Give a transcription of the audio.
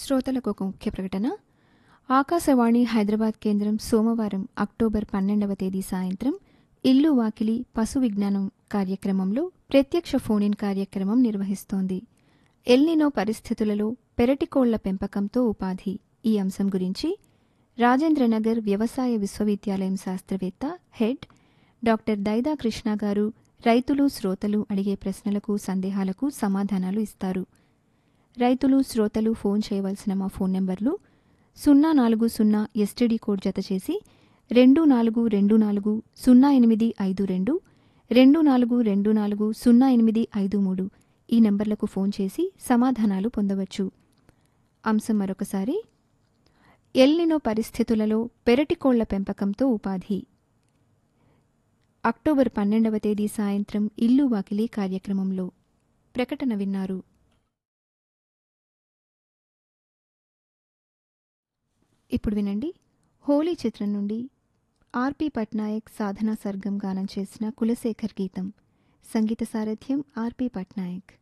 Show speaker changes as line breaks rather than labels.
శ్రోతలకు ఒక ముఖ్య ప్రకటన ఆకాశవాణి హైదరాబాద్ కేంద్రం సోమవారం అక్టోబర్ పన్నెండవ తేదీ సాయంత్రం ఇల్లు వాకిలి పశు విజ్ఞానం కార్యక్రమంలో ప్రత్యక్ష ఫోన్ ఇన్ కార్యక్రమం నిర్వహిస్తోంది ఎల్నినో పరిస్థితులలో పెరటికోళ్ల పెంపకంతో ఉపాధి ఈ అంశం గురించి రాజేంద్రనగర్ వ్యవసాయ విశ్వవిద్యాలయం శాస్త్రవేత్త హెడ్ డాక్టర్ దైదా కృష్ణ గారు రైతులు శ్రోతలు అడిగే ప్రశ్నలకు సందేహాలకు సమాధానాలు ఇస్తారు రైతులు శ్రోతలు ఫోన్ చేయవలసిన మా ఫోన్ నెంబర్లు సున్నా నాలుగు సున్నా ఎస్టీడీ కోడ్ జతచేసి రెండు నాలుగు రెండు నాలుగు సున్నా ఎనిమిది ఐదు రెండు రెండు నాలుగు రెండు నాలుగు సున్నా ఎనిమిది ఐదు మూడు ఈ నంబర్లకు ఫోన్ చేసి సమాధానాలు పొందవచ్చు అంశం మరొకసారి ఎల్నినో పరిస్థితులలో పెరటికోళ్ల పెంపకంతో ఉపాధి అక్టోబర్ పన్నెండవ తేదీ సాయంత్రం ఇల్లు వాకిలి కార్యక్రమంలో ప్రకటన విన్నారు ఇప్పుడు వినండి హోలీ చిత్రం నుండి ఆర్పి పట్నాయక్ సాధనా సర్గం గానం చేసిన కులశేఖర్ గీతం సంగీత సారథ్యం ఆర్పి పట్నాయక్